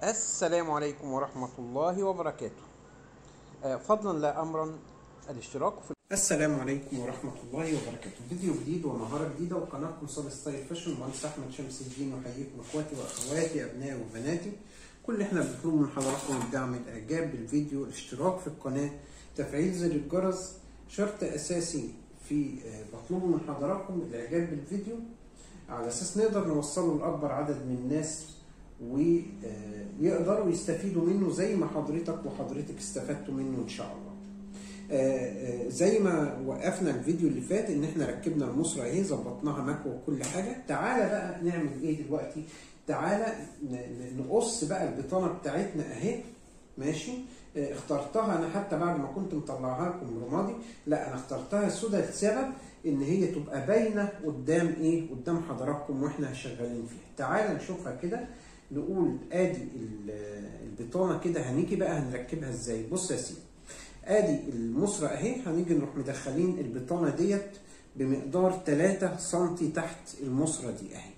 السلام عليكم ورحمة الله وبركاته آه، فضلا لا أمرا الاشتراك في السلام عليكم ورحمة الله وبركاته فيديو جديد ومهارة جديدة وقناتكم صاد ستايل فاشن المهندس أحمد شمس الدين وحييكم إخواتي وأخواتي أبنائي وبناتي كل اللي احنا بنطلبه من حضراتكم الدعم الإعجاب بالفيديو الاشتراك في القناة تفعيل زر الجرس شرط أساسي في آه، بطلبه من حضراتكم الإعجاب بالفيديو على أساس نقدر نوصله لأكبر عدد من الناس ويقدروا يستفيدوا منه زي ما حضرتك وحضرتك استفدتوا منه ان شاء الله آه، آه، زي ما وقفنا الفيديو اللي فات ان احنا ركبنا المصرة اهي ظبطناها مكوى وكل حاجه تعالى بقى نعمل ايه دلوقتي تعالى ن- ن- نقص بقى البطانه بتاعتنا اهي ماشي آه، اخترتها انا حتى بعد ما كنت مطلعها لكم رمادي لا انا اخترتها سودا لسبب ان هي تبقى باينه قدام ايه قدام حضراتكم واحنا شغالين فيها تعالى نشوفها كده نقول ادي ال- البطانه كده هنيجي بقى هنركبها ازاي بص يا سيدي ادي المصرة اهي هنيجي نروح مدخلين البطانه ديت بمقدار 3 سم تحت المصرة دي اهي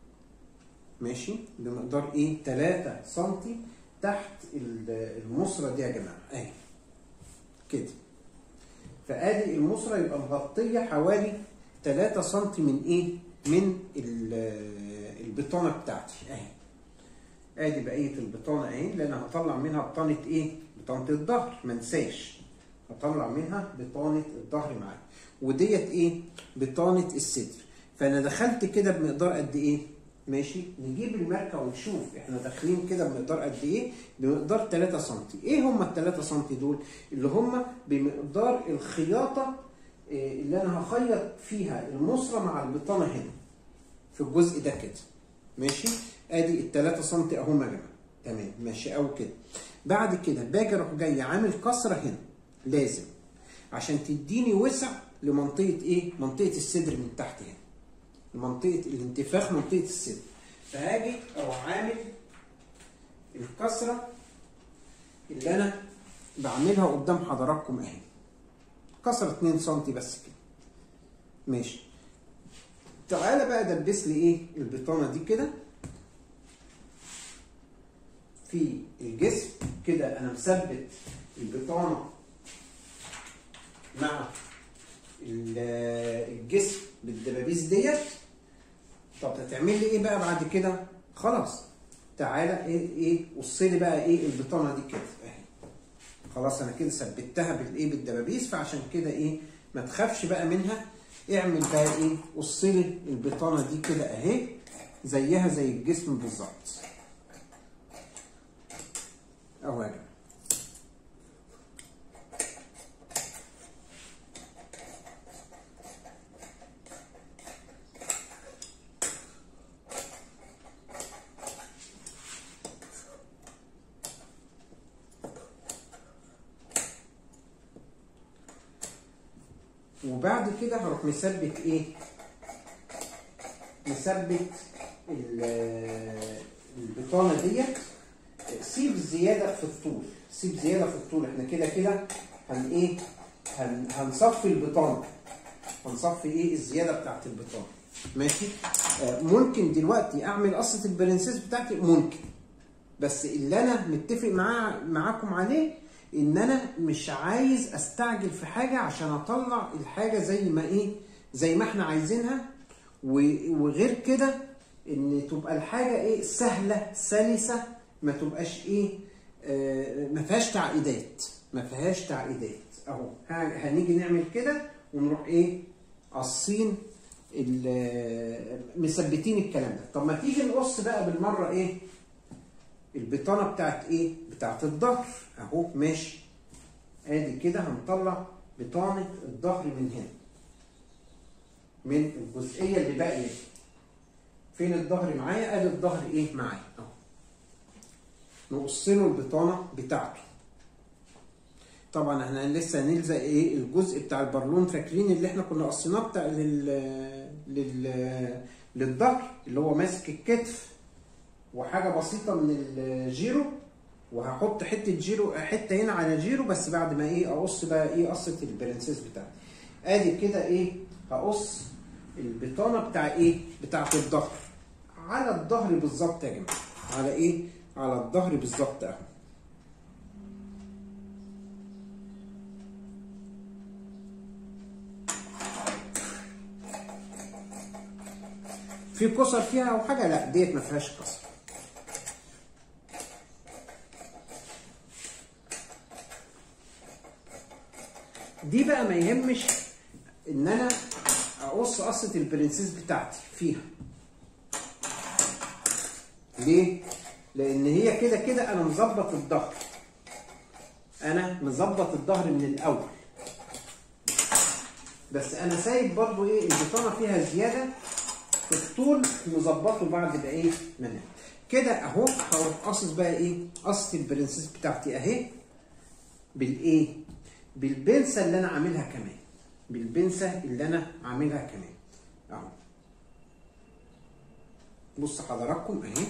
ماشي بمقدار ايه 3 سم تحت ال- المصرة دي يا جماعه اهي كده فادي المصرة يبقى مغطيه حوالي 3 سم من ايه من ال- البطانه بتاعتي اهي ادي بقيه البطانه اهي اللي انا هطلع منها بطانه ايه بطانه الظهر ما انساش هطلع منها بطانه الظهر معايا وديت ايه بطانه الصدر فانا دخلت كده بمقدار قد ايه ماشي نجيب الماركه ونشوف احنا داخلين كده بمقدار قد ايه بمقدار 3 سم ايه هم ال 3 سم دول اللي هم بمقدار الخياطه إيه، اللي انا هخيط فيها المصرة مع البطانه هنا في الجزء ده كده ماشي ادي ال 3 سم اهم يا جماعه تمام ماشي قوي كده بعد كده باجي اروح جاي عامل كسره هنا لازم عشان تديني وسع لمنطقه ايه منطقه الصدر من تحت هنا منطقه الانتفاخ منطقه الصدر فهاجي اروح عامل الكسره اللي انا بعملها قدام حضراتكم اهي كسر 2 سم بس كده ماشي تعالى بقى دبس لي ايه البطانه دي كده في الجسم كده انا مثبت البطانه مع ال- الجسم بالدبابيس ديت طب هتعمل لي ايه بقى بعد كده خلاص تعالى ايه ايه قص لي بقى ايه البطانه دي كده اهي خلاص انا كده ثبتها بالايه بالدبابيس فعشان كده ايه ما تخافش بقى منها اعمل بقى ايه قص لي البطانه دي كده اهي زيها زي الجسم بالظبط اهو يا جماعه وبعد كده هروح مثبت ايه مثبت ال- البطانه ديت سيب زياده في الطول سيب زياده في الطول احنا كده كده هن ايه هن هنصفي البطانه هنصفي ايه الزياده بتاعت البطانه ماشي آه ممكن دلوقتي اعمل قصه البرنسيس بتاعتي ممكن بس اللي انا متفق معاه معاكم عليه ان انا مش عايز استعجل في حاجه عشان اطلع الحاجه زي ما ايه زي ما احنا عايزينها و- وغير كده ان تبقى الحاجه ايه سهله سلسه ما تبقاش ايه آه ما فيهاش تعقيدات ما فيهاش تعقيدات اهو ه- هنيجي نعمل كده ونروح ايه قاصين ال- مثبتين الكلام ده طب ما تيجي نقص بقى بالمره ايه البطانه بتاعت ايه بتاعت الظهر اهو ماشي ادي كده هنطلع بطانه الظهر من هنا من الجزئيه اللي باقيه دي. فين الظهر معايا ادي الظهر ايه معايا اهو نقص له البطانه بتاعته طبعا احنا لسه هنلزق ايه الجزء بتاع البالون فاكرين اللي احنا كنا قصيناه بتاع لل لل للظهر اللي هو ماسك الكتف وحاجه بسيطه من الجيرو وهحط حته جيرو حته هنا على جيرو بس بعد ما ايه اقص بقى ايه قصه البرنسيس بتاعتي ادي كده ايه هقص البطانه بتاع ايه بتاعت الظهر على الظهر بالظبط يا جماعه على ايه على الظهر بالظبط اهو في كسر فيها او حاجه لا ديت ما فيهاش كسر دي بقى ما يهمش ان انا اقص قصه البرنسيس بتاعتي فيها ليه لان هي كده كده انا مظبط الظهر انا مظبط الظهر من الاول بس انا سايب برضو ايه البطانه فيها زياده في الطول مظبطه بعد بقى ايه منها كده اهو هروح قاصص بقى ايه قصه البرنسيس بتاعتي اهي بالايه بالبنسه اللي انا عاملها كمان بالبنسه اللي انا عاملها كمان اهو بص حضراتكم اهي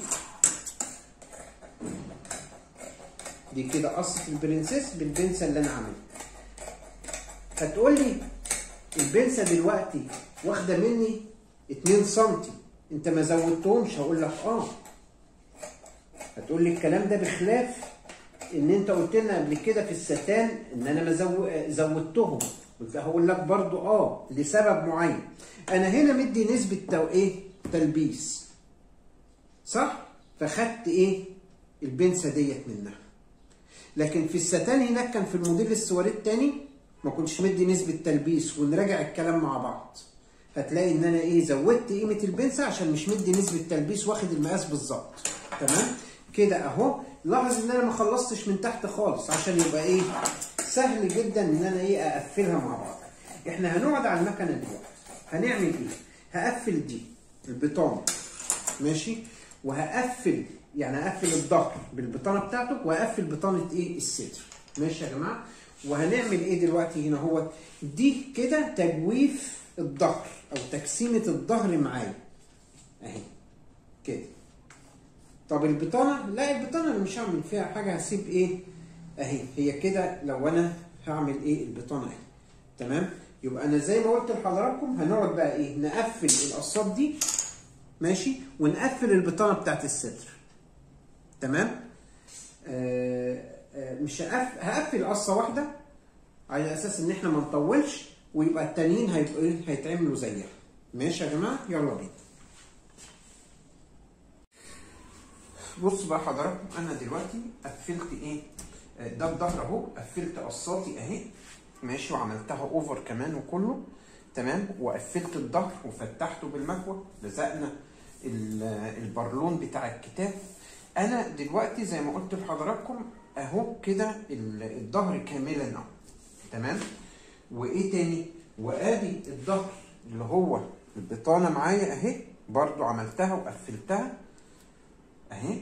دي كده قصه البرنسيس بالبنسه اللي انا عاملها هتقول لي البنسه دلوقتي واخده مني 2 سم انت ما زودتهمش هقول لك اه هتقول لي الكلام ده بخلاف ان انت قلت لنا قبل كده في الستان ان انا ما زو... زودتهم قلت هقول لك برضو اه لسبب معين انا هنا مدي نسبه تو ايه تلبيس صح فخدت ايه البنسه ديت منها لكن في الستان هناك كان في الموديل السواري التاني ما كنتش مدي نسبه تلبيس ونراجع الكلام مع بعض هتلاقي ان انا ايه زودت قيمه البنسه عشان مش مدي نسبه تلبيس واخد المقاس بالظبط تمام كده اهو لاحظ ان انا ما خلصتش من تحت خالص عشان يبقى ايه سهل جدا ان انا ايه اقفلها مع بعض احنا هنقعد على المكنه دلوقتي هنعمل ايه هقفل دي البطانه ماشي وهقفل يعني هقفل الظهر بالبطانه بتاعته وهقفل بطانه ايه الصدر ماشي يا جماعه وهنعمل ايه دلوقتي هنا هو دي كده تجويف الظهر او تقسيمه الظهر معايا اهي كده طب البطانه لا البطانه انا مش هعمل فيها حاجه هسيب ايه اهي هي كده لو انا هعمل ايه البطانه اهي تمام يبقى انا زي ما قلت لحضراتكم هنقعد بقى ايه نقفل القصات دي ماشي ونقفل البطانه بتاعت الصدر تمام آه آه مش هقفل هقفل قصه واحده على اساس ان احنا ما نطولش ويبقى التانيين هيبقوا ايه هيتعملوا زيها ماشي يا جماعه يلا بينا بص بقى حضراتكم انا دلوقتي قفلت ايه ده الظهر اهو قفلت قصاتي اهي ماشي وعملتها اوفر كمان وكله تمام وقفلت الظهر وفتحته بالمكوى لزقنا البرلون بتاع الكتاب انا دلوقتي زي ما قلت لحضراتكم اهو كده الظهر كاملا اهو تمام وايه تاني وادي الظهر اللي هو البطانه معايا اهي برضو عملتها وقفلتها اهي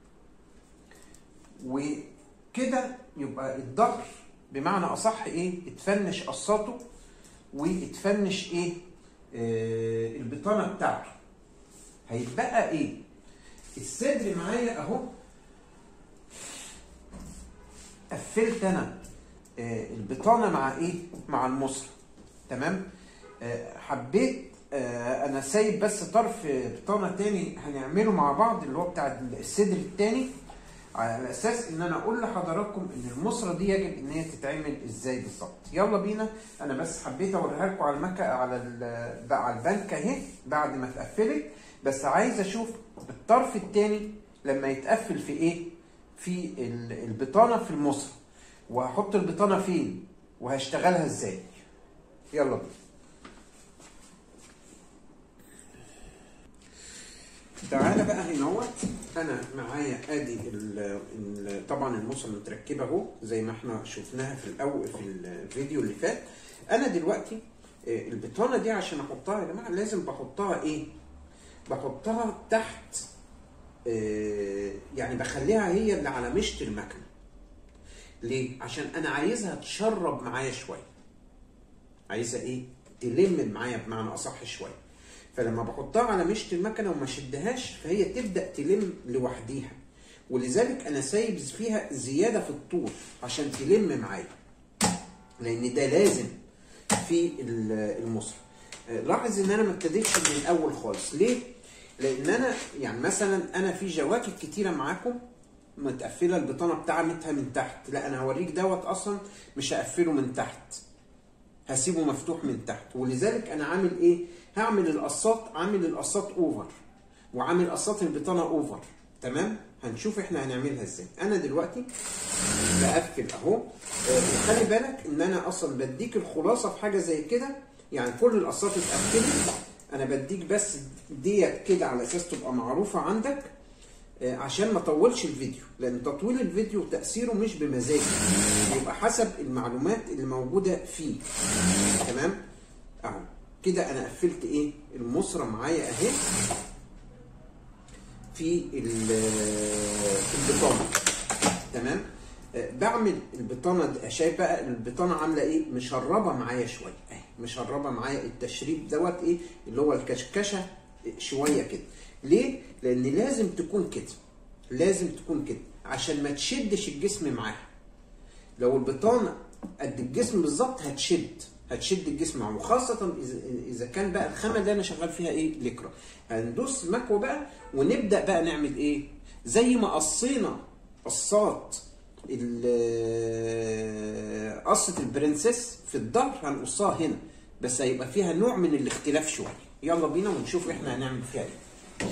وكده يبقى الظهر بمعنى اصح ايه اتفنش قصاته واتفنش ايه آه البطانه بتاعته هيتبقى ايه الصدر معايا اهو قفلت انا آه البطانه مع ايه مع المصر تمام آه حبيت آه انا سايب بس طرف بطانه تاني هنعمله مع بعض اللي هو بتاع الصدر التاني على اساس ان انا اقول لحضراتكم ان المصره دي يجب ان هي تتعمل ازاي بالظبط يلا بينا انا بس حبيت اوريها لكم على المكة على على البنك اهي بعد ما اتقفلت بس عايز اشوف الطرف التاني لما يتقفل في ايه في البطانه في المصره وهحط البطانه فين وهشتغلها ازاي يلا بينا تعالى بقى هنا اهوت انا معايا ادي ال ال طبعا المصل متركبه اهو زي ما احنا شفناها في الاول في الفيديو اللي فات انا دلوقتي البطانه دي عشان احطها يا جماعه لازم بحطها ايه بحطها تحت يعني بخليها هي اللي على مشط المكنه ليه عشان انا عايزها تشرب معايا شويه عايزها ايه تلم معايا بمعنى اصح شويه فلما بحطها على مشط المكنه وما شدهاش فهي تبدا تلم لوحديها ولذلك انا سايب فيها زياده في الطول عشان تلم معايا لان ده لازم في المصحف لاحظ ان انا ما ابتديتش من الاول خالص ليه لان انا يعني مثلا انا في جواكت كتيره معاكم متقفله البطانه بتاعتها من تحت لا انا هوريك دوت اصلا مش هقفله من تحت هسيبه مفتوح من تحت ولذلك انا عامل ايه هعمل القصات عامل القصات اوفر وعامل قصات البطانه اوفر تمام هنشوف احنا هنعملها ازاي انا دلوقتي بقفل اهو آه، وخلي بالك ان انا اصلا بديك الخلاصه في حاجه زي كده يعني كل القصات اتقفلت انا بديك بس ديت كده على اساس تبقى معروفه عندك آه، عشان ما اطولش الفيديو لان تطويل الفيديو تاثيره مش بمزاجي يبقى حسب المعلومات اللي موجوده فيه تمام اهو كده انا قفلت ايه المصره معايا اهي في ال- البطانه تمام آه، بعمل البطانه دي شايف بقى البطانه عامله ايه مشربه معايا شويه اهي مشربه معايا التشريب دوت ايه اللي هو الكشكشه شويه كده ليه لان لازم تكون كده لازم تكون كده عشان ما تشدش الجسم معاها لو البطانه قد الجسم بالظبط هتشد هتشد الجسم معاه وخاصة إذا إذا كان بقى الخامة اللي أنا شغال فيها إيه؟ لكرة. هندوس مكوى بقى ونبدأ بقى نعمل إيه؟ زي ما قصينا قصات ال- قصة البرنسيس في الظهر هنقصها هنا بس هيبقى فيها نوع من الاختلاف شوية. يلا بينا ونشوف إحنا هنعمل فيها إيه.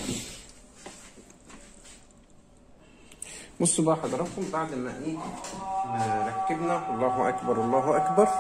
بصوا بقى حضراتكم بعد ما ايه ما ركبنا الله اكبر الله اكبر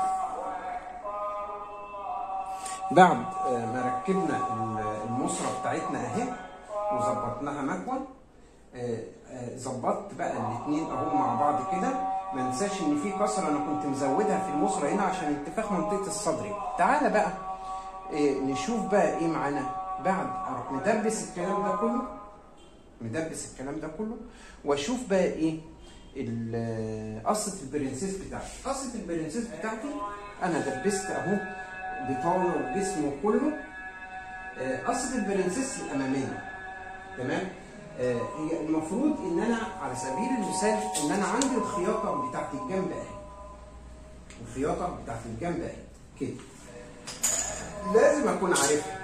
بعد آه، ما ركبنا ال- المصرة بتاعتنا اهي وظبطناها مكوى آه، آه، ظبطت بقى الاتنين اهو مع بعض كده ما ننساش ان في كسره انا كنت مزودها في المصرة هنا عشان انتفاخ منطقة الصدر تعالى بقى آه، نشوف بقى ايه معانا بعد اروح مدبس الكلام ده كله مدبس الكلام ده كله واشوف بقى ايه ال- قصه البرنسيس بتاعتي قصه البرنسيس بتاعتي انا دبست اهو بطانه وجسمه كله آه، قصه البرنسيس الاماميه تمام آه، هي المفروض ان انا على سبيل المثال ان انا عندي الخياطه بتاعت الجنب اهي الخياطه بتاعت الجنب اهي كده لازم اكون عارفها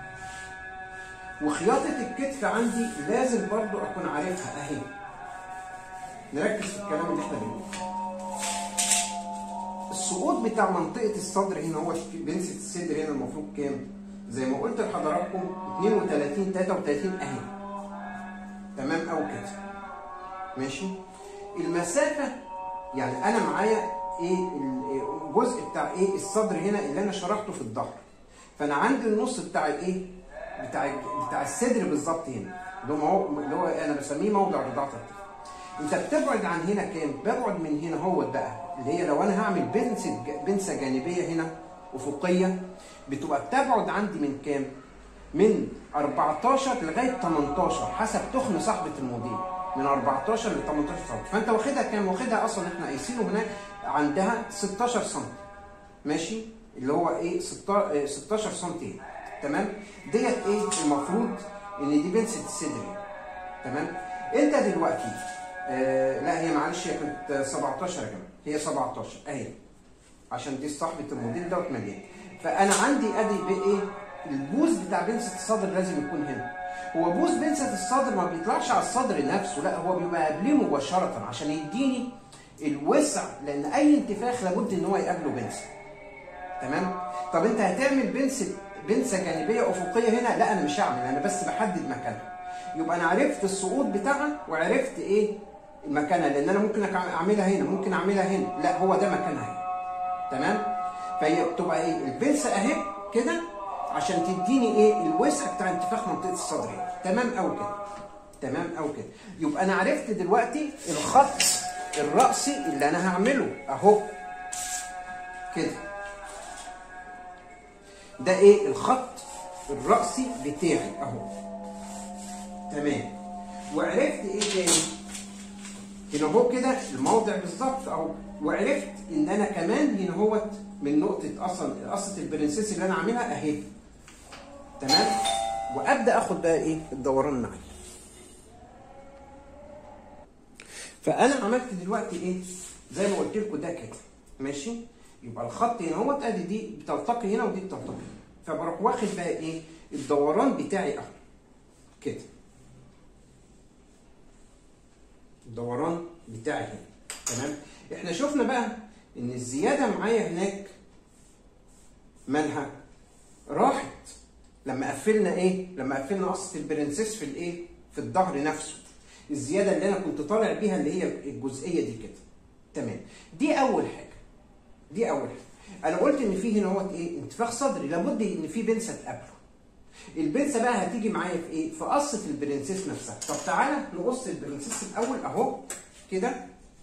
وخياطة الكتف عندي لازم برضو أكون عارفها أهي نركز في الكلام اللي احنا بنقوله السقوط بتاع منطقة الصدر هنا هو في بنسة الصدر هنا المفروض كام؟ زي ما قلت لحضراتكم 32 33 أهي تمام أو كده ماشي المسافة يعني أنا معايا إيه الجزء بتاع إيه الصدر هنا اللي أنا شرحته في الظهر فأنا عندي النص بتاع الإيه؟ بتاع بتاع الصدر بالظبط هنا اللي هو مو- اللي هو انا بسميه موضع رضاعه الطفل انت بتبعد عن هنا كام ببعد من هنا هو بقى اللي هي لو انا هعمل بنسه بنسه جانبيه هنا افقيه بتبقى بتبعد عندي من كام من 14 لغايه 18 حسب تخن صاحبه الموديل من 14 ل 18 سم فانت واخدها كام واخدها اصلا احنا قايسينه هناك عندها 16 سم ماشي اللي هو ايه 16 16 سم تمام ديت ايه المفروض ان دي بنسة الصدر تمام انت دلوقتي آه لا هي معلش هي كانت 17 يا جماعه هي 17 اهي عشان دي صاحبه الموديل دوت مليان فانا عندي ادي بايه البوز بتاع بنسة الصدر لازم يكون هنا هو بوز بنسة الصدر ما بيطلعش على الصدر نفسه لا هو بيبقى قبليه مباشرة عشان يديني الوسع لان اي انتفاخ لابد ان هو يقابله بنسة تمام طب انت هتعمل بنسة بنسة جانبية افقية هنا لا انا مش هعمل انا بس بحدد مكانها يبقى انا عرفت السقوط بتاعها وعرفت ايه مكانها لان انا ممكن أك- اعملها هنا ممكن اعملها هنا لا هو ده مكانها هنا تمام فهي بتبقى ايه البنسة اهي كده عشان تديني ايه الوسع بتاع انتفاخ منطقة الصدر هنا. تمام او كده تمام او كده يبقى انا عرفت دلوقتي الخط الرأسي اللي انا هعمله اهو كده ده ايه الخط الرأسي بتاعي اهو تمام وعرفت ايه تاني هنا هو كده الموضع بالظبط اهو وعرفت ان انا كمان هنا هوت من نقطة اصلا قصة البرنسيس اللي انا عاملها اهي تمام وابدا اخد بقى ايه الدوران معايا فانا عملت دلوقتي ايه زي ما قلت لكم ده كده ماشي يبقى الخط هنا اهوت ادي دي بتلتقي هنا ودي بتلتقي هنا فبروح واخد بقى ايه الدوران بتاعي اهو كده الدوران بتاعي هنا تمام احنا شفنا بقى ان الزياده معايا هناك مالها راحت لما قفلنا ايه لما قفلنا قصه البرنسيس في الايه في الظهر نفسه الزياده اللي انا كنت طالع بيها اللي هي الجزئيه دي كده تمام دي اول حاجه دي اول حاجه انا قلت ان في هنا هو ايه انتفاخ صدري لابد ان في بنسه تقابله البنسه بقى هتيجي معايا في ايه في قصه البرنسيس نفسها طب تعالى نقص البرنسيس الاول اهو كده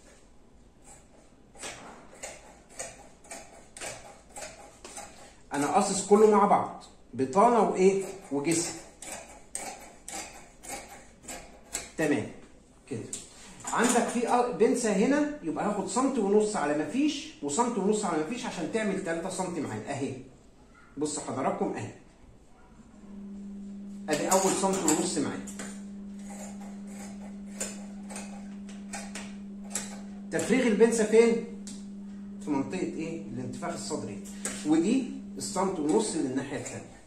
انا قاصص كله مع بعض بطانه وايه وجسم تمام كده عندك في بنسة هنا يبقى هاخد سنتي ونص على ما فيش وسنتي ونص على ما فيش عشان تعمل 3 سم معايا اهي بص حضراتكم اهي ادي اول سنتي ونص معايا تفريغ البنسة فين؟ في منطقة ايه؟ الانتفاخ الصدري ودي السنتي ونص اللي الناحية الثانية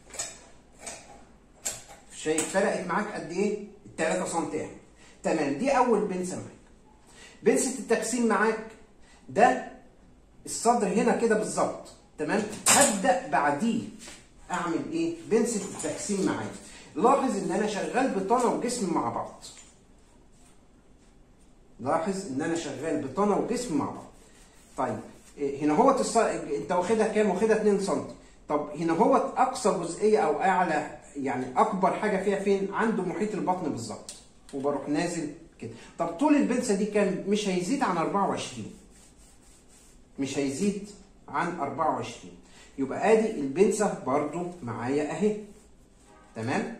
شايف فرقت معاك قد ايه؟ 3 سم اهي تمام دي اول بنسه معاك بنسه التقسيم معاك ده الصدر هنا كده بالظبط تمام هبدا بعديه اعمل ايه بنسه التقسيم معايا لاحظ ان انا شغال بطانه وجسم مع بعض لاحظ ان انا شغال بطانه وجسم مع بعض طيب هنا هو الص... انت واخدها كام واخدها 2 سم طب هنا هو اقصى جزئيه او اعلى يعني اكبر حاجه فيها فين عند محيط البطن بالظبط وبروح نازل كده طب طول البنسه دي كام مش هيزيد عن 24 مش هيزيد عن 24 يبقى ادي البنسه برضو معايا اهي تمام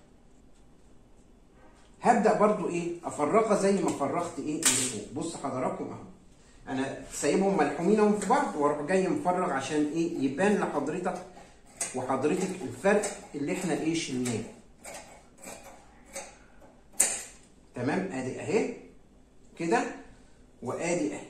هبدا برضو ايه افرغها زي ما فرغت ايه اللي فوق بص حضراتكم اهو انا سايبهم ملحومين في بعض واروح جاي مفرغ عشان ايه يبان لحضرتك وحضرتك الفرق اللي احنا ايه شلناه تمام ادي اهي كده وادي اهي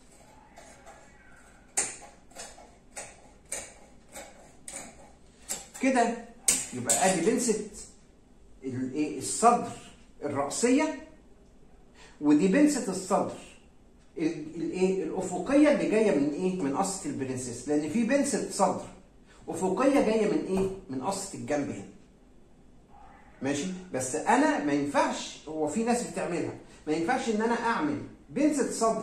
كده يبقى ادي بنسه الايه الصدر الرأسية ودي بنسة الصدر الايه الافقيه اللي جايه من ايه من قصه البرنسيس لان في بنسه صدر افقيه جايه من ايه من قصه الجنب هنا ماشي بس انا ما ينفعش هو في ناس بتعملها ما ينفعش ان انا اعمل بنسه صدر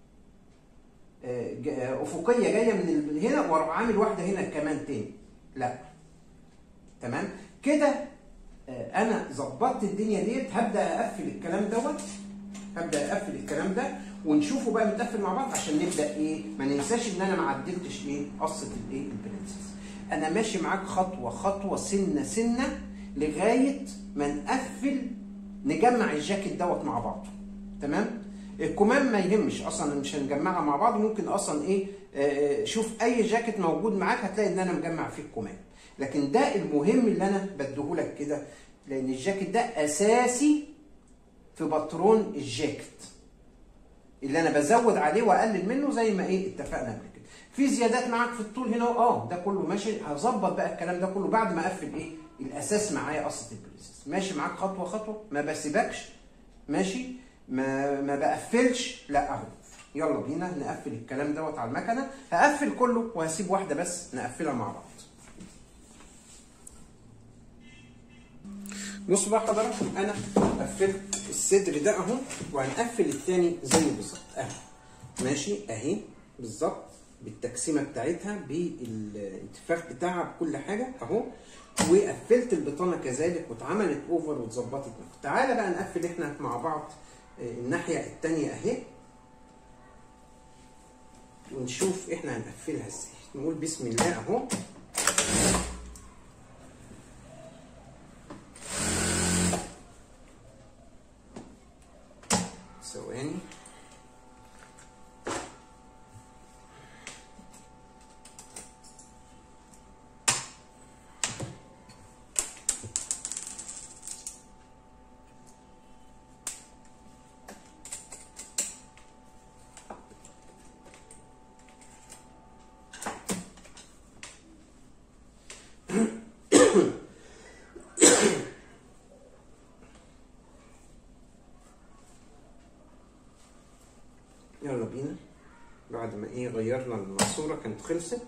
افقيه جايه من هنا واروح عامل واحده هنا كمان تاني لا تمام كده انا ظبطت الدنيا ديت هبدا اقفل الكلام دوت هبدا اقفل الكلام ده ونشوفه بقى متقفل مع بعض عشان نبدا ايه ما ننساش ان انا ما عدلتش ايه قصه الايه البرنسس انا ماشي معاك خطوه خطوه سنه سنه لغايه ما نقفل نجمع الجاكيت دوت مع بعض تمام الكمام ما يهمش اصلا مش هنجمعها مع بعض ممكن اصلا ايه آه شوف اي جاكيت موجود معاك هتلاقي ان انا مجمع فيه الكمام لكن ده المهم اللي انا بديهولك كده لان الجاكيت ده اساسي في باترون الجاكيت اللي انا بزود عليه واقلل منه زي ما ايه اتفقنا قبل كده في زيادات معاك في الطول هنا اه ده كله ماشي هظبط بقى الكلام ده كله بعد ما اقفل ايه الاساس معايا قصه البريسس ماشي معاك خطوه خطوه ما بسيبكش ماشي ما ما بقفلش لا اهو يلا بينا نقفل الكلام دوت على المكنه هقفل كله وهسيب واحده بس نقفلها مع بعض بص بقى حضراتكم انا قفلت الصدر ده اهو وهنقفل التاني زي بالظبط اهو ماشي اهي بالظبط بالتقسيمه بتاعتها بالانتفاخ بتاعها بكل حاجه اهو وقفلت البطانه كذلك واتعملت اوفر واتظبطت تعالى بقى نقفل احنا مع بعض الناحيه التانيه اهي ونشوف احنا هنقفلها ازاي نقول بسم الله اهو ثواني يلا بينا بعد ما ايه غيرنا الماسوره كانت خلصت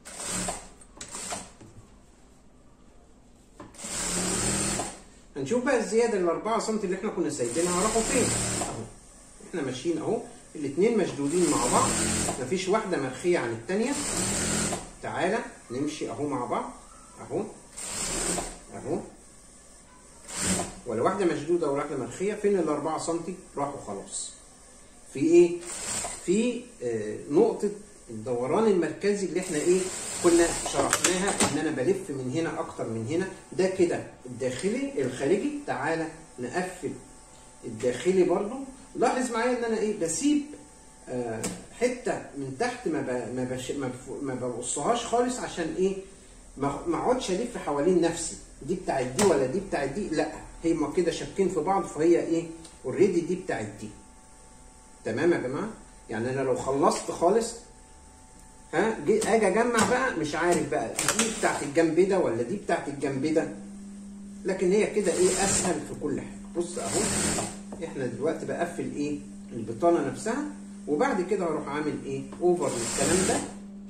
هنشوف بقى الزياده ال 4 سم اللي احنا كنا سايبينها راحوا فين اهو احنا ماشيين اهو الاثنين مشدودين مع بعض مفيش واحده مرخيه عن الثانيه تعالى نمشي اهو مع بعض اهو اهو ولا واحده مشدوده ولا واحده مرخيه فين ال 4 سم راحوا خلاص في ايه في آه نقطه الدوران المركزي اللي احنا ايه كنا شرحناها ان انا بلف من هنا اكتر من هنا ده كده الداخلي الخارجي تعالى نقفل الداخلي برضو لاحظ معايا ان انا ايه بسيب آه حته من تحت ما ب... ما, بش... ما, ب... ما ببصهاش خالص عشان ايه ما ما اقعدش الف حوالين نفسي دي بتاعت دي ولا دي بتاعت دي لا هي ما كده شابكين في بعض فهي ايه اوريدي دي بتاعت دي تمام يا جماعه يعني انا لو خلصت خالص ها اجي اجمع بقى مش عارف بقى دي بتاعت الجنب ده ولا دي بتاعت الجنب ده لكن هي كده ايه اسهل في كل حاجه بص اهو احنا دلوقتي بقفل ايه البطانه نفسها وبعد كده هروح عامل ايه اوفر للكلام ده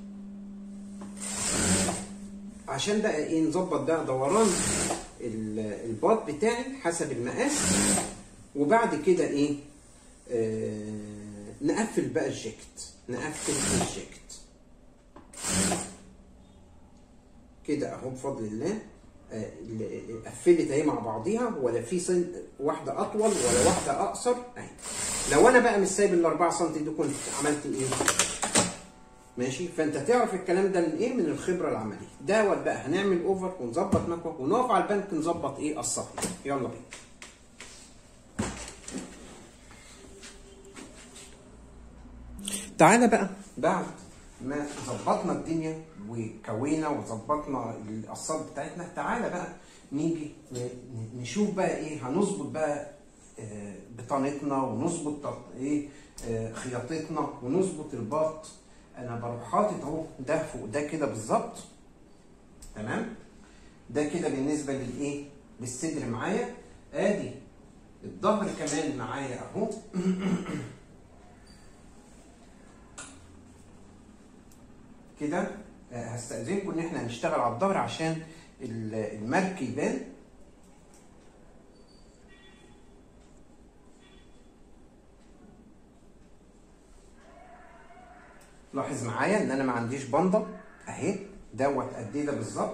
عشان بقى ايه نظبط بقى دوران الباط بتاعي حسب المقاس وبعد كده ايه آه نقفل بقى الجاكيت نقفل الجاكيت كده اهو بفضل الله آه قفلت اهي مع بعضيها ولا في سن واحده اطول ولا واحده اقصر اهي لو انا بقى مش سايب ال 4 سم دي كنت عملت ايه؟ ماشي فانت تعرف الكلام ده من ايه؟ من الخبره العمليه دوت بقى هنعمل اوفر ونظبط مكوى ونقف على البنك نظبط ايه الصف يلا بينا تعالى بقى بعد ما ظبطنا الدنيا وكوينا وظبطنا القصات بتاعتنا تعالى بقى نيجي نشوف بقى ايه هنظبط بقى بطانتنا ونظبط ايه خياطتنا ونظبط البط انا بروح حاطط اهو ده فوق ده كده بالظبط تمام ده كده بالنسبه للايه للصدر معايا ادي الظهر كمان معايا اهو كده هستأذنكم ان احنا هنشتغل على الظهر عشان المرك يبان لاحظ معايا ان انا ما عنديش بنضه اهي دوت قد ايه ده بالظبط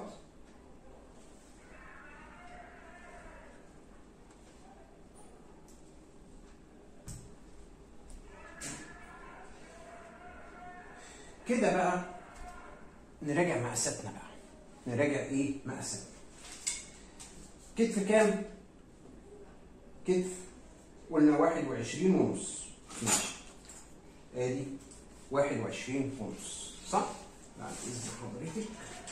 كده بقى نراجع مقاساتنا بقى نراجع ايه مقاساتنا كتف كام كتف قلنا واحد وعشرين ونص ماشي ادي واحد وعشرين ونص صح بعد اذن حضرتك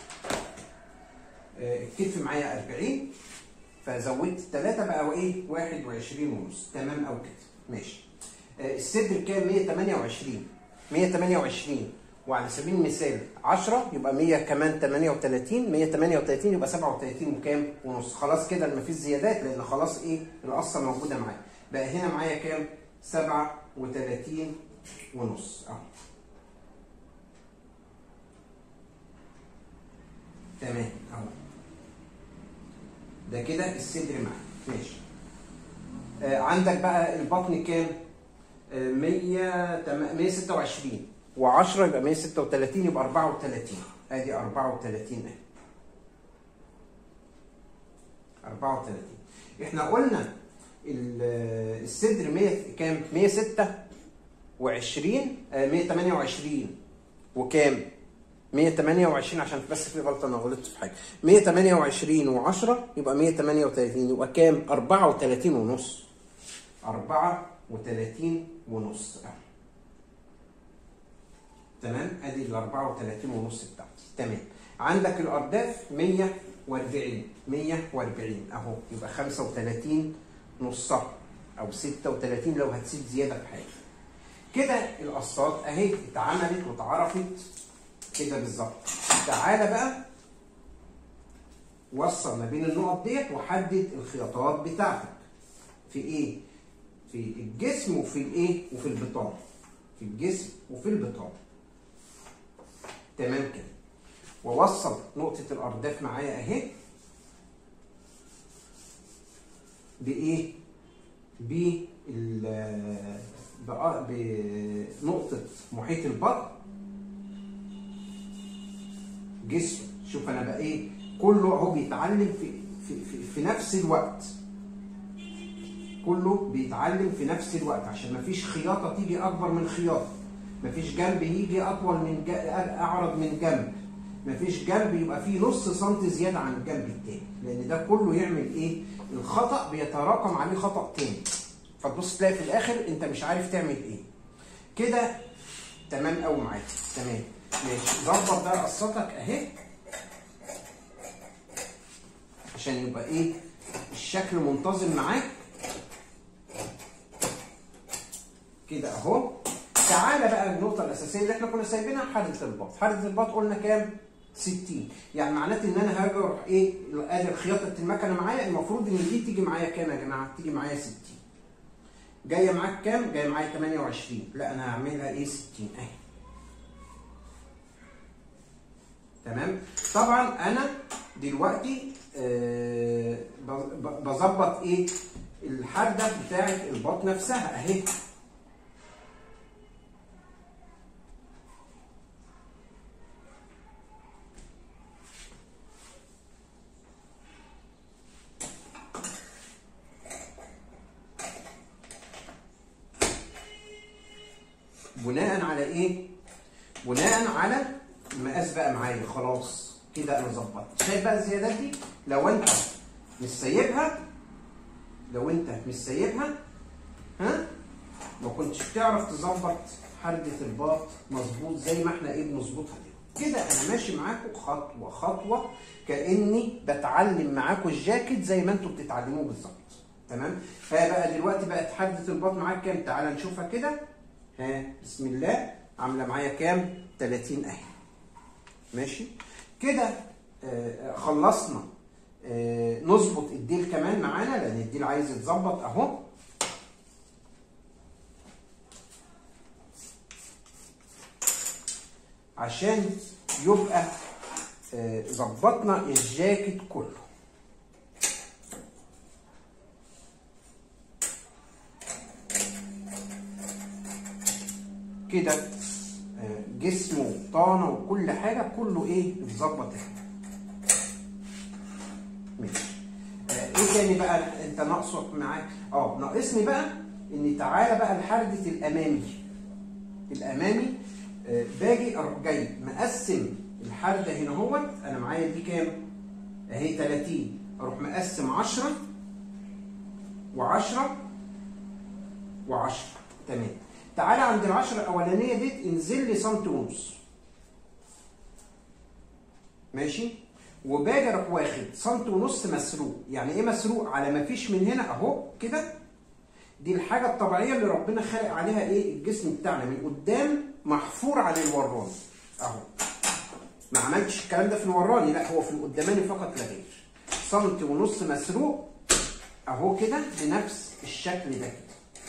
آه الكتف معايا أربعين فزودت ثلاثة بقى ايه واحد وعشرين ونص تمام او كده ماشي آه الصدر كام 128 128 وعلى سبيل المثال 10 يبقى 100 كمان 38 138 يبقى 37 وكام ونص خلاص كده مفيش زيادات لان خلاص ايه القصه موجوده معايا بقى هنا معايا كام 37 ونص اهو تمام اهو ده كده الصدر معايا ماشي آه عندك بقى البطن كام آه 100 126 و10 يبقى 136 يبقى 34 ادي 34 اهي 34 احنا قلنا الصدر 100 كام 126 آه 128 وكام 128 عشان بس في غلطه انا غلطت في حاجه 128 و10 يبقى 138 يبقى كام 34 ونص 34 ونص اهو تمام ادي ال 34 ونص بتاعتي تمام عندك الارداف 140 140 اهو يبقى 35 نصها او 36 لو هتسيب زياده في حاجه كده القصات اهي اتعملت واتعرفت كده بالظبط تعالى بقى وصل ما بين النقط ديت وحدد الخياطات بتاعتك في ايه في الجسم وفي الايه وفي البطانه في الجسم وفي البطانه تمام كده واوصل نقطه الارداف معايا اهي بايه بال بقى- بنقطه محيط البطن جسم شوف انا بقى ايه كله اهو بيتعلم في في, في, في نفس الوقت كله بيتعلم في نفس الوقت عشان مفيش خياطه تيجي اكبر من خياطه مفيش جنب يجي اطول من ج... اعرض من جنب مفيش جنب يبقى فيه نص سنتي زياده عن الجنب التاني لان ده كله يعمل ايه الخطا بيتراكم عليه خطا تاني فتبص تلاقي في الاخر انت مش عارف تعمل ايه كده تمام قوي معاك تمام ماشي ظبط بقى قصتك اهي عشان يبقى ايه الشكل منتظم معاك كده اهو تعالى بقى النقطة الأساسية اللي احنا كنا سايبينها حدة الباط، حدة الباط قلنا كام؟ 60 يعني معناته ان انا هاجي اروح ايه ادي خياطة المكنة معايا المفروض ان دي تيجي معايا كام يا جماعة؟ تيجي معايا 60 جاية معاك كام؟ جاية معايا 28 لا انا هعملها ايه 60 اهي تمام؟ طبعا انا دلوقتي آه ب- ب- بظبط ايه؟ الحدة بتاعت الباط نفسها اهي بناء على ايه؟ بناء على المقاس بقى معايا خلاص كده انا ظبطت شايف بقى الزيادات دي؟ لو انت مش سايبها لو انت مش سايبها ها ما كنتش بتعرف تظبط حردة الباط مظبوط زي ما احنا ايه بنظبطها دي كده انا ماشي معاكم خطوه خطوه كاني بتعلم معاكم الجاكيت زي ما انتم بتتعلموه بالظبط تمام فهي بقى دلوقتي بقت حردة الباط معاك كام تعال نشوفها كده ها بسم الله عامله معايا كام 30 اهي ماشي كده آه خلصنا آه نظبط الديل كمان معانا لان الديل عايز يتظبط اهو عشان يبقى آه، ظبطنا الجاكيت كله كده آه، جسمه طانه وكل حاجه كله ايه اتظبط اهي ماشي آه، ايه تاني بقى انت ناقصك معاك اه ناقصني بقى ان تعالى بقى لحردة الامامي الامامي آه، باجي اروح جاي مقسم الحرده هنا اهوت انا معايا دي كام اهي 30 اروح مقسم 10 و10 و10 تمام تعالى عند العشرة الاولانيه دي انزل لي سنتي ونص ماشي وباجي اروح واخد سنتي ونص مسروق يعني ايه مسروق على ما فيش من هنا اهو كده دي الحاجه الطبيعيه اللي ربنا خلق عليها ايه الجسم بتاعنا من قدام محفور على الوراني اهو ما عملتش الكلام ده في الوراني لا هو في القداماني فقط لا غير سنتي ونص مسروق اهو كده بنفس الشكل ده كده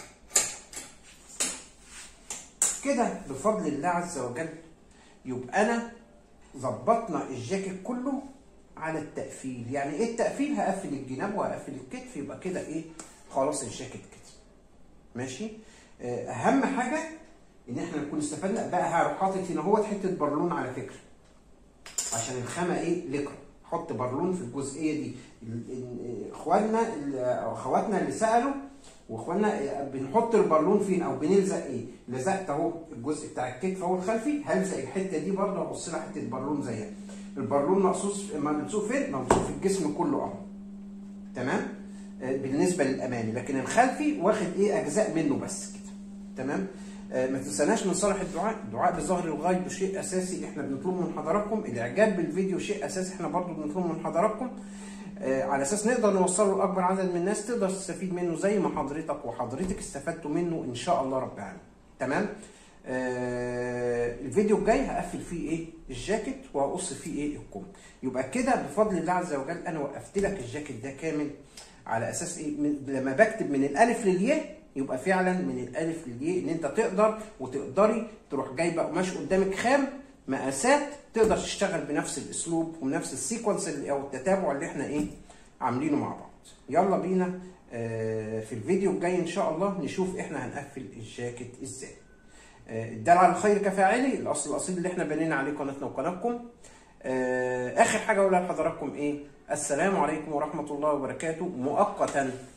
كده بفضل الله عز وجل يبقى انا ظبطنا الجاكيت كله على التقفيل يعني ايه التقفيل هقفل الجناب وهقفل الكتف يبقى كده ايه خلاص الجاكيت كده ماشي آه، اهم حاجه ان احنا نكون استفدنا بقى هروح حاطط هنا هو حته بالون على فكره عشان الخامه ايه لكرة حط بالون في الجزئيه دي ال- ال- اخواننا ال- أو اخواتنا اللي سالوا واخواننا بنحط البالون فين او بنلزق ايه لزقت اهو الجزء بتاع الكتف اهو الخلفي هلزق الحته دي برضه ابص لها حته بالون زيها البالون مقصوص ممسوك فين ممسوك في الجسم كله اهو تمام آه، بالنسبه للامامي لكن الخلفي واخد ايه اجزاء منه بس كده تمام آه، ما تنساناش من صالح الدعاء الدعاء بظهر الغيب شيء اساسي احنا بنطلبه من حضراتكم الاعجاب بالفيديو شيء اساسي احنا برضو بنطلبه من حضراتكم آه، على اساس نقدر نوصله لاكبر عدد من الناس تقدر تستفيد منه زي ما حضرتك وحضرتك استفدتوا منه ان شاء الله رب العالمين تمام آه الفيديو الجاي هقفل فيه ايه الجاكيت وهقص فيه ايه الكم يبقى كده بفضل الله عز وجل انا وقفت لك الجاكيت ده كامل على اساس ايه من لما بكتب من الالف للياء يبقى فعلا من الالف للياء ان انت تقدر وتقدري تروح جايبه قماش قدامك خام مقاسات تقدر تشتغل بنفس الاسلوب ونفس السيكونس اللي او التتابع اللي احنا ايه عاملينه مع بعض يلا بينا آه في الفيديو الجاي ان شاء الله نشوف احنا هنقفل الجاكيت ازاي آه الدال على الخير كفاعلي الاصل الاصيل اللي احنا بنينا عليه قناتنا وقناتكم آه اخر حاجه اقولها لحضراتكم ايه السلام عليكم ورحمه الله وبركاته مؤقتا